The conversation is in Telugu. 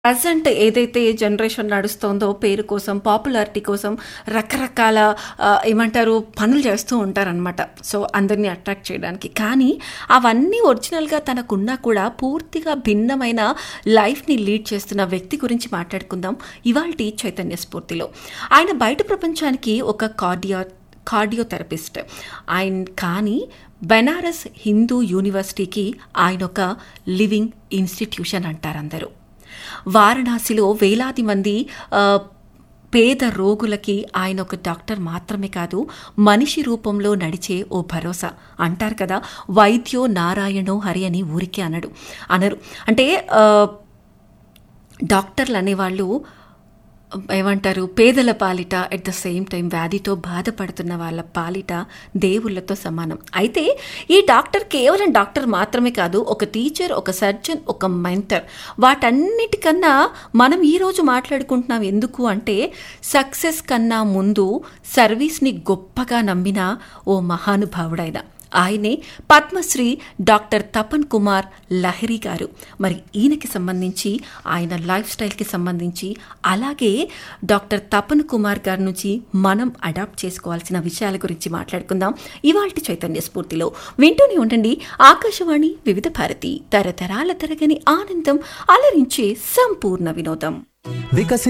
ప్రజెంట్ ఏదైతే జనరేషన్ నడుస్తోందో పేరు కోసం పాపులారిటీ కోసం రకరకాల ఆ, ఏమంటారు పనులు చేస్తూ ఉంటారనమాట సో అందరినీ అట్రాక్ట్ చేయడానికి కానీ అవన్నీ ఒరిజినల్గా తనకున్నా కూడా పూర్తిగా భిన్నమైన లైఫ్ని లీడ్ చేస్తున్న వ్యక్తి గురించి మాట్లాడుకుందాం ఇవాళ చైతన్య స్ఫూర్తిలో ఆయన బయట ప్రపంచానికి ఒక కార్డియో కార్డియోథెరపిస్ట్ ఆయన కానీ బెనారస్ హిందూ యూనివర్సిటీకి ఆయన ఒక లివింగ్ ఇన్స్టిట్యూషన్ అంటారు అందరూ వారణాసిలో వేలాది మంది ఆ, పేద రోగులకి ఆయన ఒక డాక్టర్ మాత్రమే కాదు మనిషి రూపంలో నడిచే ఓ భరోసా అంటారు కదా వైద్యో నారాయణో హరి అని ఊరికే అనడు అనరు అంటే ఆ, డాక్టర్లు అనేవాళ్ళు ఏమంటారు పేదల పాలిట ఎట్ ద సేమ్ టైం వ్యాధితో బాధపడుతున్న వాళ్ళ పాలిట దేవుళ్ళతో సమానం అయితే ఈ డాక్టర్ కేవలం డాక్టర్ మాత్రమే కాదు ఒక టీచర్ ఒక సర్జన్ ఒక మెంటర్ వాటన్నిటికన్నా మనం ఈరోజు మాట్లాడుకుంటున్నాం ఎందుకు అంటే సక్సెస్ కన్నా ముందు సర్వీస్ని గొప్పగా నమ్మిన ఓ మహానుభావుడైన ఆయనే పద్మశ్రీ డాక్టర్ తపన్ కుమార్ లహరి గారు మరి ఈయనకి సంబంధించి ఆయన లైఫ్ స్టైల్కి సంబంధించి అలాగే డాక్టర్ తపన్ కుమార్ గారి నుంచి మనం అడాప్ట్ చేసుకోవాల్సిన విషయాల గురించి మాట్లాడుకుందాం ఇవాళ చైతన్య స్ఫూర్తిలో వింటూనే ఉండండి ఆకాశవాణి వివిధ భారతి తరతరాల తరగని ఆనందం అలరించే సంపూర్ణ వినోదం వికసి